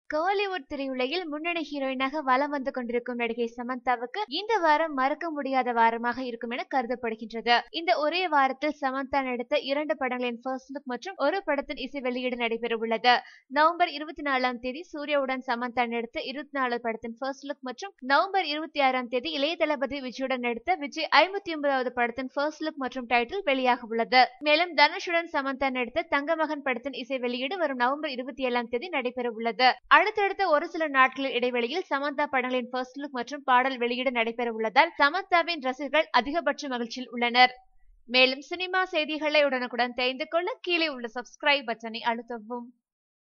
கோலிவுட் திரையுலகில் முன்னணி ஹீரோயினாக வலம் வந்து கொண்டிருக்கும் நடிகை சமந்தாவுக்கு இந்த வாரம் மறக்க முடியாத வாரமாக இருக்கும் என கருதப்படுகின்றது இந்த ஒரே வாரத்தில் சமந்தா நடித்த இரண்டு படங்களின் ஃபர்ஸ்ட் லுக் மற்றும் ஒரு படத்தின் இசை வெளியீடு நடைபெற உள்ளது நவம்பர் இருபத்தி நாலாம் தேதி சூர்யாவுடன் சமந்தா நடித்த இருபத்தி நாலு படத்தின் ஃபர்ஸ்ட் லுக் மற்றும் நவம்பர் இருபத்தி ஆறாம் தேதி இளைய தளபதி விஜயுடன் நடித்த விஜய் ஐம்பத்தி ஒன்பதாவது படத்தின் ஃபர்ஸ்ட் லுக் மற்றும் டைட்டில் வெளியாக உள்ளது மேலும் தனுஷுடன் சமந்தா நடித்த தங்கமகன் படத்தின் இசை வெளியீடு வரும் நவம்பர் இருபத்தி ஏழாம் தேதி நடைபெற உள்ளது அடுத்தடுத்த ஒரு சில நாட்களின் இடைவெளியில் சமந்தா படங்களின் ஃபர்ஸ்ட் லுக் மற்றும் பாடல் வெளியீடு நடைபெற உள்ளதால் சமந்தாவின் ரசிகர்கள் அதிகபட்ச மகிழ்ச்சியில் உள்ளனர் மேலும் சினிமா செய்திகளை உடனுக்குடன் தெரிந்து கொள்ள கீழே உள்ள சப்ஸ்கிரைப் பட்டனை அழுத்தவும்